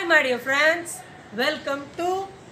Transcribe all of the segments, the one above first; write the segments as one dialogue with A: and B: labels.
A: my dear friends. Welcome to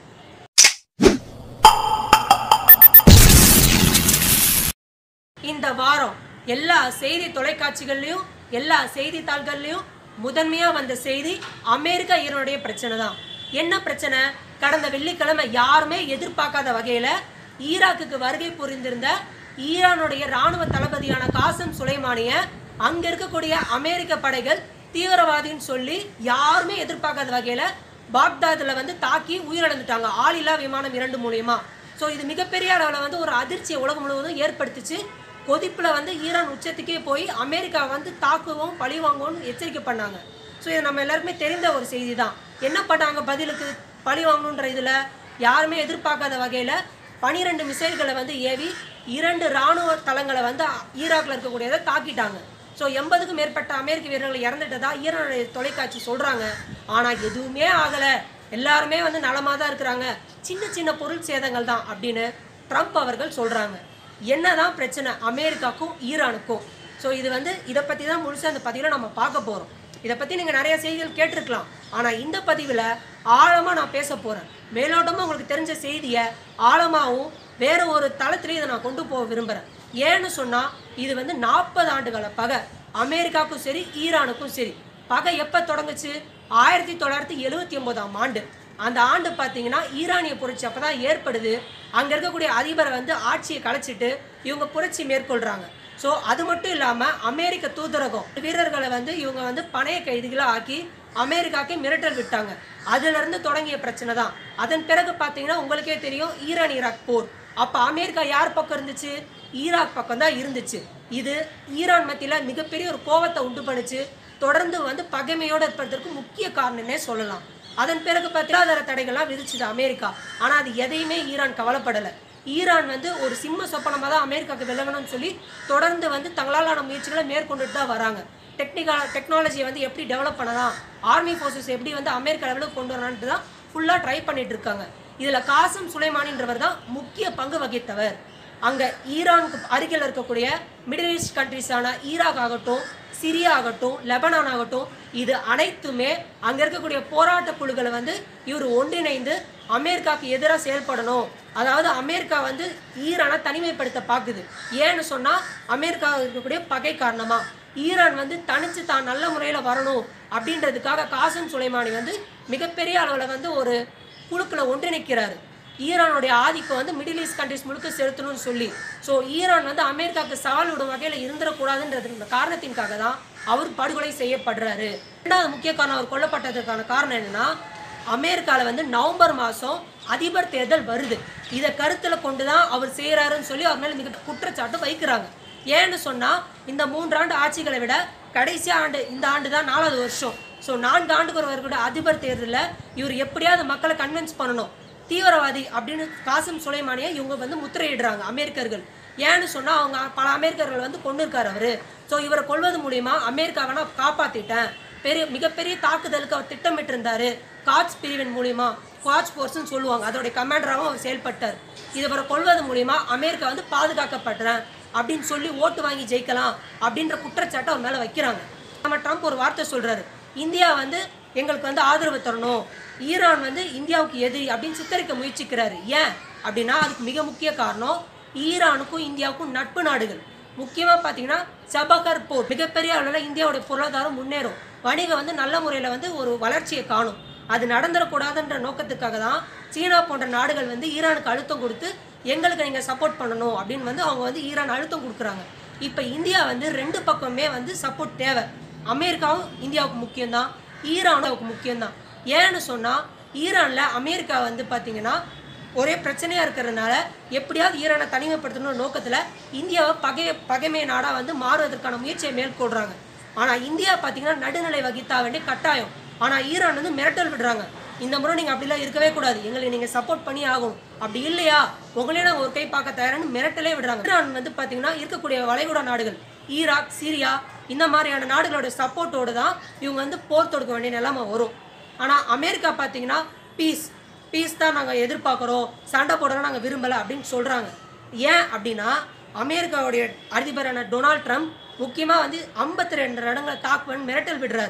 A: இந்த வாரம் எல்லா செய்தி தொலைக்காட்சிகள்லையும் எல்லா செய்தித்தாள்கள்லையும் முதன்மையா வந்த செய்தி அமெரிக்கா ஈரானுடைய பிரச்சனை தான் என்ன பிரச்சனை கடந்த வெள்ளிக்கிழமை யாருமே எதிர்பார்க்காத வகையில ஈராக்குக்கு வருகை புரிந்திருந்த ஈரானுடைய ராணுவ தளபதியான காசம் சுலைமானிய அங்க இருக்கக்கூடிய அமெரிக்க படைகள் தீவிரவாதின்னு சொல்லி யாருமே எதிர்பார்க்காத வகையில பாக்தாதுல வந்து தாக்கி உயிரிழந்துட்டாங்க ஆளில்லா விமானம் இரண்டு மூலியமா ஸோ இது மிகப்பெரிய அளவில் வந்து ஒரு அதிர்ச்சியை உலகம் முழுவதும் ஏற்படுத்துச்சு கொதிப்புல வந்து ஈரான் உச்சத்துக்கே போய் அமெரிக்கா வந்து தாக்குவோம் பழி வாங்குவோம்னு எச்சரிக்கை பண்ணாங்க ஸோ இது நம்ம எல்லாருக்குமே தெரிந்த ஒரு செய்தி தான் என்ன பண்ணாங்க பதிலுக்கு பழி வாங்கணுன்ற இதில் யாருமே எதிர்பார்க்காத வகையில் பனிரெண்டு மிசைல்களை வந்து ஏவி இரண்டு ராணுவ தளங்களை வந்து ஈராக்ல இருக்கக்கூடியதை தாக்கிட்டாங்க ஸோ எண்பதுக்கும் மேற்பட்ட அமெரிக்க வீரர்கள் இறந்துட்டதா ஈரானுடைய தொலைக்காட்சி சொல்கிறாங்க ஆனால் எதுவுமே ஆகலை எல்லாருமே வந்து நலமாக தான் இருக்கிறாங்க சின்ன சின்ன பொருள் சேதங்கள் தான் அப்படின்னு ட்ரம்ப் அவர்கள் சொல்கிறாங்க என்னதான் பிரச்சனை அமெரிக்காக்கும் ஈரானுக்கும் ஸோ இது வந்து இதை பற்றி தான் முழுசாக இந்த பதிவில் நம்ம பார்க்க போகிறோம் இதை பற்றி நீங்கள் நிறைய செய்திகள் கேட்டிருக்கலாம் ஆனால் இந்த பதிவில் ஆழமாக நான் பேச போகிறேன் மேலோட்டமாக உங்களுக்கு தெரிஞ்ச செய்தியை ஆழமாகவும் வேற ஒரு தளத்திலையும் இதை நான் கொண்டு போக விரும்புகிறேன் ஏன்னு சொன்னால் இது வந்து நாற்பது ஆண்டுகால பகை அமெரிக்காவுக்கும் சரி ஈரானுக்கும் சரி பகை எப்போ தொடங்குச்சு ஆயிரத்தி தொள்ளாயிரத்தி எழுவத்தி ஒன்பதாம் ஆண்டு அந்த ஆண்டு பார்த்தீங்கன்னா ஈரானிய புரட்சி அப்போ தான் ஏற்படுது அங்கே இருக்கக்கூடிய அதிபரை வந்து ஆட்சியை கலைச்சிட்டு இவங்க புரட்சி மேற்கொள்கிறாங்க ஸோ அது மட்டும் இல்லாமல் அமெரிக்க தூதரகம் வீரர்களை வந்து இவங்க வந்து பணைய கைதிகளாக ஆக்கி அமெரிக்காக்கே மிரட்டல் விட்டாங்க அதிலிருந்து தொடங்கிய பிரச்சனை தான் அதன் பிறகு பார்த்தீங்கன்னா உங்களுக்கே தெரியும் ஈரான் ஈராக் போர் அப்போ அமெரிக்கா யார் பக்கம் இருந்துச்சு ஈராக் பக்கம் தான் இருந்துச்சு இது ஈரான் மத்தியில் மிகப்பெரிய ஒரு கோவத்தை உண்டு பண்ணுச்சு தொடர்ந்து வந்து பகைமையோடு இருப்பதற்கு முக்கிய காரணம்னே சொல்லலாம் அதன் பிறகு பொருளாதார தடைகள்லாம் விதிச்சுது அமெரிக்கா ஆனால் அது எதையுமே ஈரான் கவலைப்படலை ஈரான் வந்து ஒரு சிம்ம சொப்பனமாக தான் அமெரிக்காவுக்கு விளங்கணும்னு சொல்லி தொடர்ந்து வந்து தங்களாலான முயற்சிகளை மேற்கொண்டுட்டு தான் வராங்க டெக்னிக்கல் டெக்னாலஜியை வந்து எப்படி டெவலப் பண்ணலாம் ஆர்மி ஃபோர்ஸஸ் எப்படி வந்து அமெரிக்கா லெவலுக்கு கொண்டு வரலான்ட்டு தான் ஃபுல்லாக ட்ரை பண்ணிட்டு இருக்காங்க இதில் காசம் சுலைமானின்றவர் தான் முக்கிய பங்கு வகித்தவர் அங்கே ஈரானுக்கு அருகில் இருக்கக்கூடிய மிடில் ஈஸ்ட் கண்ட்ரிஸான ஈராக் ஆகட்டும் சிரியா ஆகட்டும் லெபனான் ஆகட்டும் இது அனைத்துமே அங்கே இருக்கக்கூடிய போராட்ட குழுக்களை வந்து இவர் ஒன்றிணைந்து அமெரிக்காவுக்கு எதிராக செயல்படணும் அதாவது அமெரிக்கா வந்து ஈரானை தனிமைப்படுத்த பார்க்குது ஏன்னு சொன்னால் அமெரிக்கா இருக்கக்கூடிய பகை காரணமா ஈரான் வந்து தனிச்சு தான் நல்ல முறையில் வரணும் அப்படின்றதுக்காக காசம் சுலைமானி வந்து மிகப்பெரிய அளவில் வந்து ஒரு குழுக்களை ஒன்றிணைக்கிறாரு ஈரானுடைய ஆதிக்கம் வந்து மிடில் ஈஸ்ட் கண்ட்ரிஸ் முழுக்க செலுத்தணும்னு சொல்லி ஸோ ஈரான் வந்து அமெரிக்காவுக்கு சவால் விடும் வகையில் இருந்துடக்கூடாதுன்றது இந்த காரணத்தின்காக தான் அவர் படுகொலை செய்யப்படுறாரு ரெண்டாவது முக்கிய காரணம் அவர் கொல்லப்பட்டதுக்கான காரணம் என்னன்னா அமெரிக்காவில் வந்து நவம்பர் மாதம் அதிபர் தேர்தல் வருது இதை கருத்தில் கொண்டு தான் அவர் செய்கிறாருன்னு சொல்லி அவர் மேலே மிக குற்றச்சாட்டு வைக்கிறாங்க ஏன்னு சொன்னால் இந்த மூன்றாண்டு ஆட்சிகளை விட கடைசி ஆண்டு இந்த ஆண்டு தான் நாலாவது வருஷம் ஸோ நான்கு ஆண்டுக்கு ஒரு வரக்கூடிய அதிபர் தேர்தலில் இவர் எப்படியாவது மக்களை கன்வின்ஸ் பண்ணணும் தீவிரவாதி அப்படின்னு காசிம் சுலைமானியை இவங்க வந்து முத்திரையிடுறாங்க அமெரிக்கர்கள் ஏன்னு சொன்னால் அவங்க பல அமெரிக்கர்கள் வந்து கொண்டு இருக்காரு அவர் ஸோ இவரை கொள்வது மூலியமா அமெரிக்காவை நான் காப்பாற்றிட்டேன் பெரிய மிகப்பெரிய தாக்குதலுக்கு அவர் திட்டமிட்டிருந்தாரு காட்ஸ் பிரிவின் மூலியமா காட்ஸ் ஃபோர்ஸ்னு சொல்லுவாங்க அதோடைய கமாண்டராகவும் அவர் செயல்பட்டார் இவரை கொள்வது மூலியமா அமெரிக்கா வந்து பாதுகாக்கப்படுறேன் அப்படின்னு சொல்லி ஓட்டு வாங்கி ஜெயிக்கலாம் அப்படின்ற குற்றச்சாட்டை அவர் மேலே வைக்கிறாங்க நம்ம ட்ரம்ப் ஒரு வார்த்தை சொல்றாரு இந்தியா வந்து எங்களுக்கு வந்து ஆதரவு தரணும் ஈரான் வந்து இந்தியாவுக்கு எதிரி அப்படின்னு சித்தரிக்க முயற்சிக்கிறாரு ஏன் அப்படின்னா அதுக்கு மிக முக்கிய காரணம் ஈரானுக்கும் இந்தியாவுக்கும் நட்பு நாடுகள் முக்கியமாக பார்த்தீங்கன்னா சபகர் போர் மிகப்பெரிய அளவில் இந்தியாவுடைய பொருளாதாரம் முன்னேறும் வணிகம் வந்து நல்ல முறையில் வந்து ஒரு வளர்ச்சியை காணும் அது நடந்துடக்கூடாதுன்ற நோக்கத்துக்காக தான் சீனா போன்ற நாடுகள் வந்து ஈரானுக்கு அழுத்தம் கொடுத்து எங்களுக்கு நீங்கள் சப்போர்ட் பண்ணணும் அப்படின்னு வந்து அவங்க வந்து ஈரான் அழுத்தம் கொடுக்குறாங்க இப்போ இந்தியா வந்து ரெண்டு பக்கமே வந்து சப்போர்ட் தேவை அமெரிக்காவும் இந்தியாவுக்கு முக்கியம்தான் ஈரானுக்கு முக்கியம்தான் ஏன்னு சொன்னால் ஈரானில் அமெரிக்கா வந்து பார்த்தீங்கன்னா ஒரே பிரச்சனையாக இருக்கிறதுனால எப்படியாவது ஈரானை தனிமைப்படுத்தணும்னு நோக்கத்தில் இந்தியாவை பகை பகைமை நாடாக வந்து மாறுவதற்கான முயற்சியை மேற்கொள்கிறாங்க ஆனால் இந்தியா பார்த்தீங்கன்னா நடுநிலை வகித்தா வேண்டிய கட்டாயம் ஆனால் ஈரான் வந்து மிரட்டல் விடுறாங்க இந்த முறை நீங்கள் அப்படிலாம் இருக்கவே கூடாது எங்களுக்கு நீங்கள் சப்போர்ட் பண்ணி ஆகணும் அப்படி இல்லையா உங்களே நாங்கள் ஒரு கை பார்க்க தயாரான்னு மிரட்டலே விடுறாங்க ஈரான் வந்து பார்த்தீங்கன்னா இருக்கக்கூடிய வளைகுடா நாடுகள் ஈராக் சிரியா இந்த மாதிரியான நாடுகளோட சப்போர்ட்டோடு தான் இவங்க வந்து போர் தொடுக்க வேண்டிய நிலைமை வரும் ஆனால் அமெரிக்கா பார்த்தீங்கன்னா பீஸ் பீஸ் தான் நாங்கள் எதிர்பார்க்குறோம் சண்டை போடலாம் நாங்கள் விரும்பலை அப்படின்னு சொல்கிறாங்க ஏன் அப்படின்னா அமெரிக்காவுடைய அதிபரான டொனால்ட் ட்ரம்ப் முக்கியமாக வந்து ஐம்பத்தி ரெண்டு இடங்களை தாக்குவேன் மிரட்டல் விடுறாரு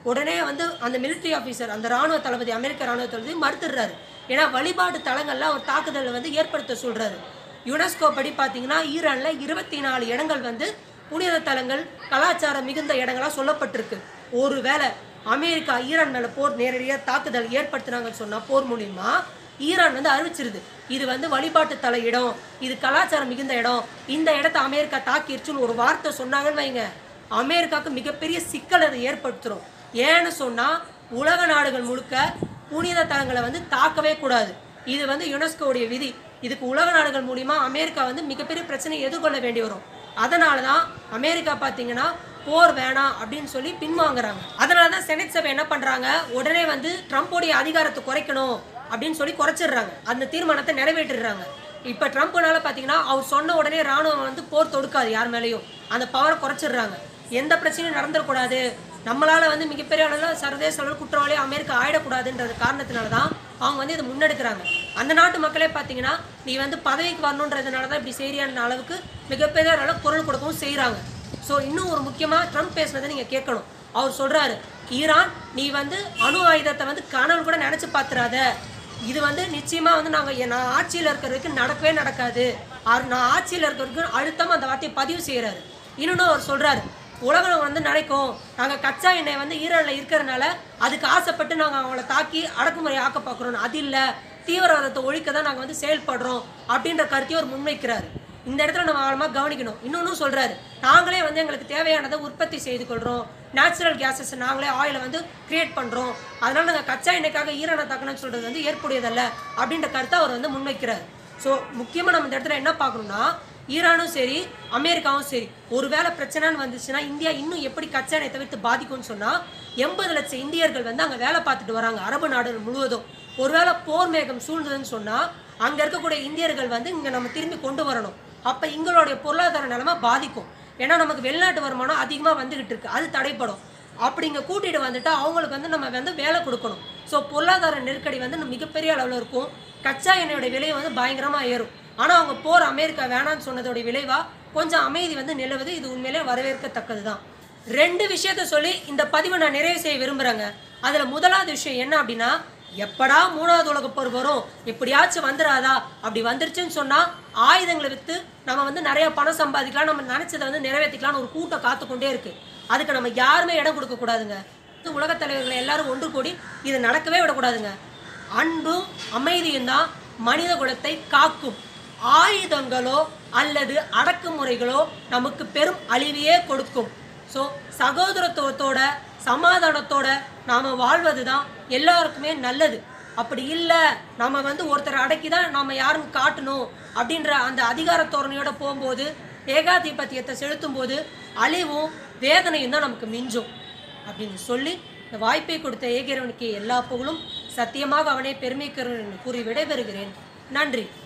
A: உடனே வந்து அந்த military ஆஃபீஸர் அந்த ராணுவ தளபதி அமெரிக்க ராணுவ தளபதி மறுத்துடுறாரு ஏன்னா வழிபாட்டு தலங்கள்ல ஒரு தாக்குதலை வந்து ஏற்படுத்த சொல்றாரு யுனெஸ்கோ படி பார்த்தீங்கன்னா ஈரான்ல இருபத்தி நாலு இடங்கள் வந்து புனித தலங்கள் கலாச்சாரம் மிகுந்த இடங்களா சொல்லப்பட்டிருக்கு ஒருவேளை அமெரிக்கா ஈரான் மேல போர் நேரடியாக தாக்குதல் ஏற்படுத்தினாங்கன்னு சொன்னா போர் மூலியமா ஈரான் வந்து அறிவிச்சிருது இது வந்து வழிபாட்டு தல இடம் இது கலாச்சாரம் மிகுந்த இடம் இந்த இடத்த அமெரிக்கா தாக்கிருச்சுன்னு ஒரு வார்த்தை சொன்னாங்கன்னு வைங்க அமெரிக்காவுக்கு மிகப்பெரிய சிக்கல் அதை ஏற்படுத்துரும் ஏன்னு சொன்னா உலக நாடுகள் முழுக்க புனித தலங்களை வந்து தாக்கவே கூடாது இது வந்து யுனெஸ்கோவுடைய விதி இதுக்கு உலக நாடுகள் மூலியமா அமெரிக்கா வந்து மிகப்பெரிய பிரச்சனையை எதிர்கொள்ள வேண்டி வரும் அதனால தான் அமெரிக்கா பார்த்தீங்கன்னா போர் வேணாம் அப்படின்னு சொல்லி பின்வாங்குறாங்க அதனால தான் செனட் சபை என்ன பண்றாங்க உடனே வந்து ட்ரம்ப்போடைய அதிகாரத்தை குறைக்கணும் அப்படின்னு சொல்லி குறைச்சிடுறாங்க அந்த தீர்மானத்தை நிறைவேற்றிடுறாங்க இப்போ ட்ரம்ப்னால பார்த்தீங்கன்னா அவர் சொன்ன உடனே ராணுவம் வந்து போர் தொடுக்காது யார் மேலேயும் அந்த பவரை குறைச்சிடுறாங்க எந்த பிரச்சனையும் நடந்துடக்கூடாது நம்மளால வந்து மிகப்பெரிய அளவில் சர்வதேச அளவில் குற்றவாளி அமெரிக்கா ஆயிடக்கூடாதுன்றது காரணத்தினால தான் அவங்க வந்து இதை முன்னெடுக்கிறாங்க அந்த நாட்டு மக்களே பார்த்தீங்கன்னா நீ வந்து பதவிக்கு வரணுன்றதுனால தான் இப்படி செய்யறியான அளவுக்கு மிகப்பெரிய அளவில் குரல் கொடுக்கவும் செய்கிறாங்க ஸோ இன்னும் ஒரு முக்கியமாக ட்ரம்ப் பேசுனதை நீங்கள் கேட்கணும் அவர் சொல்றாரு ஈரான் நீ வந்து அணு ஆயுதத்தை வந்து கனவு கூட நினைச்சு பார்த்துறாத இது வந்து நிச்சயமா வந்து நாங்க எ- நான் ஆட்சியில் இருக்கிறதுக்கு நடக்கவே நடக்காது ஆர் நான் ஆட்சியில் இருக்கிறதுக்கு அழுத்தமா அந்த வார்த்தையை பதிவு செய்யறாரு இன்னொன்று அவர் சொல்றாரு உலகம் வந்து நினைக்கும் நாங்க கச்சா எண்ணெய் வந்து ஈரான்ல இருக்கிறதுனால அதுக்கு ஆசைப்பட்டு நாங்க அவங்கள தாக்கி அடக்குமுறை ஆக்க பார்க்குறோம் அது இல்ல தீவிரவாதத்தை ஒழிக்க தான் நாங்க வந்து செயல்படுறோம் அப்படின்ற கருத்தையும் அவர் முன்வைக்கிறாரு இந்த இடத்துல நம்ம ஆழமாக கவனிக்கணும் இன்னொன்னும் சொல்றாரு நாங்களே வந்து எங்களுக்கு தேவையானதை உற்பத்தி செய்து கொள்றோம் நேச்சுரல் கேஸஸ் நாங்களே ஆயிலை வந்து கிரியேட் பண்றோம் அதனால நாங்கள் கச்சா எண்ணெய்க்காக ஈரானை தாக்கணும்னு சொல்றது வந்து ஏற்புடையதல்ல அப்படின்ற கருத்தை அவர் வந்து முன்வைக்கிறார் ஸோ முக்கியமாக நம்ம இந்த இடத்துல என்ன பார்க்கணும்னா ஈரானும் சரி அமெரிக்காவும் சரி ஒருவேளை பிரச்சனைன்னு வந்துச்சுன்னா இந்தியா இன்னும் எப்படி கச்சா எண்ணெய் தவிர்த்து பாதிக்கும்னு சொன்னா எண்பது லட்சம் இந்தியர்கள் வந்து அங்கே வேலை பார்த்துட்டு வராங்க அரபு நாடுகள் முழுவதும் ஒருவேளை போர் மேகம் சூழ்ந்ததுன்னு சொன்னா அங்க இருக்கக்கூடிய இந்தியர்கள் வந்து இங்க நம்ம திரும்பி கொண்டு வரணும் அப்ப எங்களுடைய பொருளாதார நிலைமை பாதிக்கும் ஏன்னா நமக்கு வெளிநாட்டு வருமானம் அதிகமா வந்துகிட்டு இருக்கு அது தடைப்படும் அப்படி இங்க கூட்டிட்டு வந்துட்டா அவங்களுக்கு வந்து நம்ம வந்து வேலை கொடுக்கணும் ஸோ பொருளாதார நெருக்கடி வந்து இன்னும் மிகப்பெரிய அளவில் இருக்கும் கச்சா எண்ணெயோட விலை வந்து பயங்கரமா ஏறும் ஆனா அவங்க போர் அமெரிக்கா வேணாம்னு சொன்னதோட விளைவா கொஞ்சம் அமைதி வந்து நிலவுது இது உண்மையிலே வரவேற்கத்தக்கது தான் ரெண்டு விஷயத்த சொல்லி இந்த பதிவை நான் நிறைவு செய்ய விரும்புறேங்க அதுல முதலாவது விஷயம் என்ன அப்படின்னா எப்படா மூணாவது உலக போர் வரும் எப்படியாச்சும் வந்துடாதா அப்படி வந்துருச்சுன்னு சொன்னா ஆயுதங்களை வித்து நம்ம வந்து நிறைய பணம் சம்பாதிக்கலாம் நம்ம நினைச்சதை வந்து நிறைவேற்றிக்கலாம்னு ஒரு கூட்டம் காத்து கொண்டே இருக்கு அதுக்கு நம்ம யாருமே இடம் கொடுக்க கூடாதுங்க உலகத் தலைவர்கள் எல்லாரும் ஒன்று கூடி இது நடக்கவே விடக்கூடாதுங்க அன்பும் அமைதியும் தான் மனித குலத்தை காக்கும் ஆயுதங்களோ அல்லது அடக்குமுறைகளோ நமக்கு பெரும் அழிவையே கொடுக்கும் ஸோ சகோதரத்துவத்தோட சமாதானத்தோட நாம வாழ்வது தான் எல்லாருக்குமே நல்லது அப்படி இல்லை நம்ம வந்து ஒருத்தரை அடக்கி தான் நம்ம யாரும் காட்டணும் அப்படின்ற அந்த அதிகார தோரணையோட போகும்போது ஏகாதிபத்தியத்தை செலுத்தும் போது அழிவும் வேதனையும் தான் நமக்கு மிஞ்சும் அப்படின்னு சொல்லி இந்த வாய்ப்பை கொடுத்த ஏகிரவனுக்கு எல்லா புகழும் சத்தியமாக அவனே பெருமைக்கிறவன் என்று கூறி விடைபெறுகிறேன் நன்றி